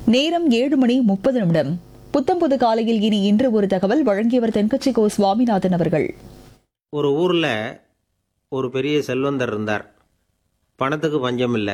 நேரம் ஏழு மணி முப்பது நிமிடம் புத்தம்புது காலையில் இனி இன்று ஒரு தகவல் வழங்கியவர் தென்கட்சி கோ சுவாமிநாதன் அவர்கள் ஒரு ஊரில் ஒரு பெரிய செல்வந்தர் இருந்தார் பணத்துக்கு பஞ்சம் இல்லை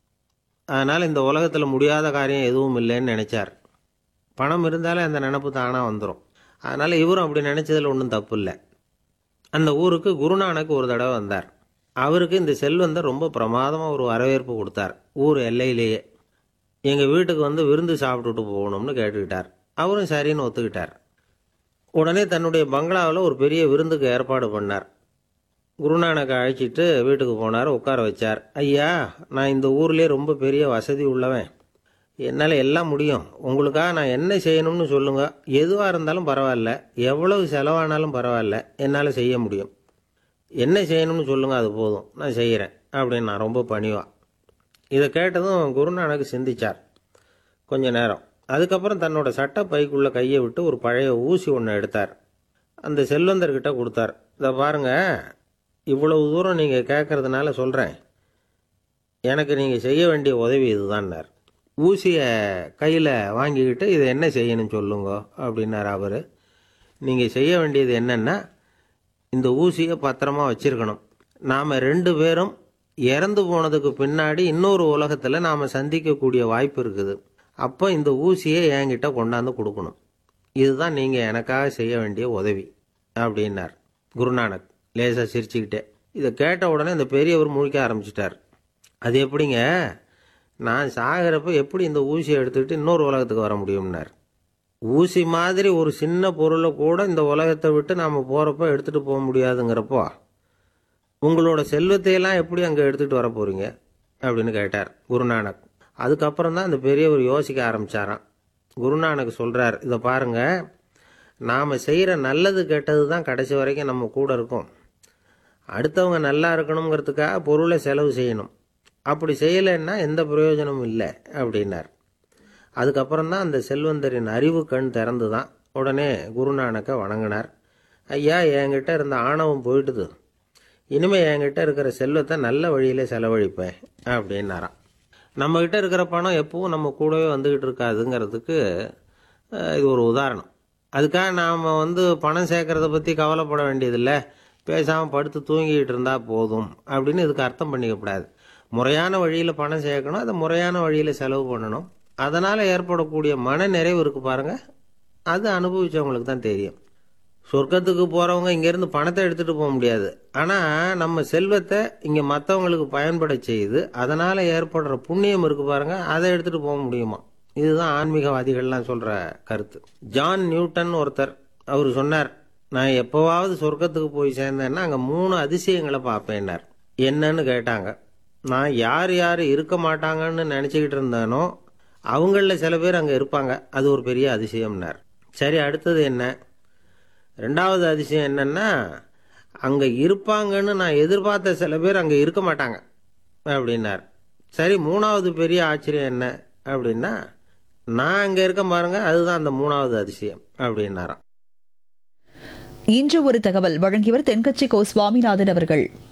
அதனால் இந்த உலகத்தில் முடியாத காரியம் எதுவும் இல்லைன்னு நினச்சார் பணம் இருந்தாலே அந்த நினப்பு தானாக வந்துடும் அதனால் இவரும் அப்படி நினச்சதில் ஒன்றும் தப்பு இல்லை அந்த ஊருக்கு குருநானக் ஒரு தடவை வந்தார் அவருக்கு இந்த செல்வந்தர் ரொம்ப பிரமாதமாக ஒரு வரவேற்பு கொடுத்தார் ஊர் எல்லையிலேயே எங்கள் வீட்டுக்கு வந்து விருந்து சாப்பிட்டுட்டு போகணும்னு கேட்டுக்கிட்டார் அவரும் சரின்னு ஒத்துக்கிட்டார் உடனே தன்னுடைய பங்களாவில் ஒரு பெரிய விருந்துக்கு ஏற்பாடு பண்ணார் குருநானக்கை அழைச்சிட்டு வீட்டுக்கு போனார் உட்கார வச்சார் ஐயா நான் இந்த ஊர்லேயே ரொம்ப பெரிய வசதி உள்ளவன் என்னால் எல்லாம் முடியும் உங்களுக்காக நான் என்ன செய்யணும்னு சொல்லுங்கள் எதுவாக இருந்தாலும் பரவாயில்ல எவ்வளவு செலவானாலும் பரவாயில்ல என்னால் செய்ய முடியும் என்ன செய்யணும்னு சொல்லுங்கள் அது போதும் நான் செய்கிறேன் அப்படின்னு நான் ரொம்ப பணிவா இதை கேட்டதும் குருநானக் சிந்திச்சார் கொஞ்ச நேரம் அதுக்கப்புறம் தன்னோட சட்டை பைக்குள்ள கையை விட்டு ஒரு பழைய ஊசி ஒன்று எடுத்தார் அந்த செல்வந்தர்கிட்ட கொடுத்தார் இதை பாருங்க இவ்வளவு தூரம் நீங்கள் கேட்கறதுனால சொல்கிறேன் எனக்கு நீங்கள் செய்ய வேண்டிய உதவி இதுதான்னார் ஊசியை கையில் வாங்கிக்கிட்டு இதை என்ன செய்யணும் சொல்லுங்க அப்படின்னார் அவர் நீங்கள் செய்ய வேண்டியது என்னென்னா இந்த ஊசியை பத்திரமா வச்சிருக்கணும் நாம் ரெண்டு பேரும் இறந்து போனதுக்கு பின்னாடி இன்னொரு உலகத்தில் நாம் சந்திக்கக்கூடிய வாய்ப்பு இருக்குது அப்போ இந்த ஊசியை என்கிட்ட கொண்டாந்து கொடுக்கணும் இதுதான் நீங்கள் எனக்காக செய்ய வேண்டிய உதவி அப்படின்னார் குருநானக் லேசாக சிரிச்சுக்கிட்டே இதை கேட்ட உடனே இந்த பெரியவர் முழிக்க ஆரம்பிச்சிட்டார் அது எப்படிங்க நான் சாகிறப்ப எப்படி இந்த ஊசியை எடுத்துக்கிட்டு இன்னொரு உலகத்துக்கு வர முடியும்னார் ஊசி மாதிரி ஒரு சின்ன பொருளை கூட இந்த உலகத்தை விட்டு நாம் போகிறப்ப எடுத்துகிட்டு போக முடியாதுங்கிறப்போ உங்களோட செல்வத்தையெல்லாம் எப்படி அங்கே எடுத்துகிட்டு வர போகிறீங்க அப்படின்னு கேட்டார் குருநானக் அதுக்கப்புறம் தான் அந்த பெரியவர் யோசிக்க ஆரம்பிச்சாராம் குருநானக் சொல்கிறார் இதை பாருங்க நாம் செய்கிற நல்லது கெட்டது தான் கடைசி வரைக்கும் நம்ம கூட இருக்கும் அடுத்தவங்க நல்லா இருக்கணுங்கிறதுக்காக பொருளை செலவு செய்யணும் அப்படி செய்யலைன்னா எந்த பிரயோஜனமும் இல்லை அப்படின்னார் அதுக்கப்புறம் தான் அந்த செல்வந்தரின் அறிவு கண் திறந்து தான் உடனே குருநானக்கை வணங்கினார் ஐயா என்கிட்ட இருந்த ஆணவம் போயிட்டுது இனிமே என்கிட்ட இருக்கிற செல்வத்தை நல்ல வழியில் செலவழிப்பேன் அப்படின்னாராம் நம்மக்கிட்ட இருக்கிற பணம் எப்பவும் நம்ம கூடவே வந்துக்கிட்டு இருக்காதுங்கிறதுக்கு அஹ், இது ஒரு உதாரணம் அதுக்காக நாம் வந்து பணம் சேர்க்கறத பற்றி கவலைப்பட வேண்டியதில்லை பேசாமல் படுத்து தூங்கிட்டு இருந்தால் போதும் அப்படின்னு இதுக்கு அர்த்தம் பண்ணிக்கக்கூடாது முறையான வழியில் பணம் சேர்க்கணும் அதை முறையான வழியில் செலவு பண்ணணும் அதனால் ஏற்படக்கூடிய மன நிறைவு இருக்கு பாருங்க அது அனுபவிச்சவங்களுக்கு தான் தெரியும் சொர்க்கத்துக்கு போகிறவங்க இங்கேருந்து பணத்தை எடுத்துகிட்டு போக முடியாது ஆனால் நம்ம செல்வத்தை இங்கே மற்றவங்களுக்கு பயன்பட செய்து அதனால் ஏற்படுற புண்ணியம் இருக்கு பாருங்க அதை எடுத்துகிட்டு போக முடியுமா இதுதான் ஆன்மீகவாதிகள்லாம் சொல்கிற கருத்து ஜான் நியூட்டன் ஒருத்தர் அவர் சொன்னார் நான் எப்போவாவது சொர்க்கத்துக்கு போய் சேர்ந்தேன்னா அங்கே மூணு அதிசயங்களை பார்ப்பேன்னார் என்னன்னு கேட்டாங்க நான் யார் யார் இருக்க மாட்டாங்கன்னு நினச்சிக்கிட்டு இருந்தேனோ அவங்களில் சில பேர் அங்கே இருப்பாங்க அது ஒரு பெரிய அதிசயம்னார் சரி அடுத்தது என்ன ரெண்டாவது அதிசயம் என்னன்னா அங்கே இருப்பாங்கன்னு நான் எதிர்பார்த்த சில பேர் அங்கே இருக்க மாட்டாங்க அப்படின்னார் சரி மூணாவது பெரிய ஆச்சரியம் என்ன அப்படின்னா நான் அங்கே இருக்க பாருங்க அதுதான் அந்த மூணாவது அதிசயம் அப்படின்னாராம் இன்று ஒரு தகவல் வழங்கியவர் தென்கட்சி கோ சுவாமிநாதன் அவர்கள்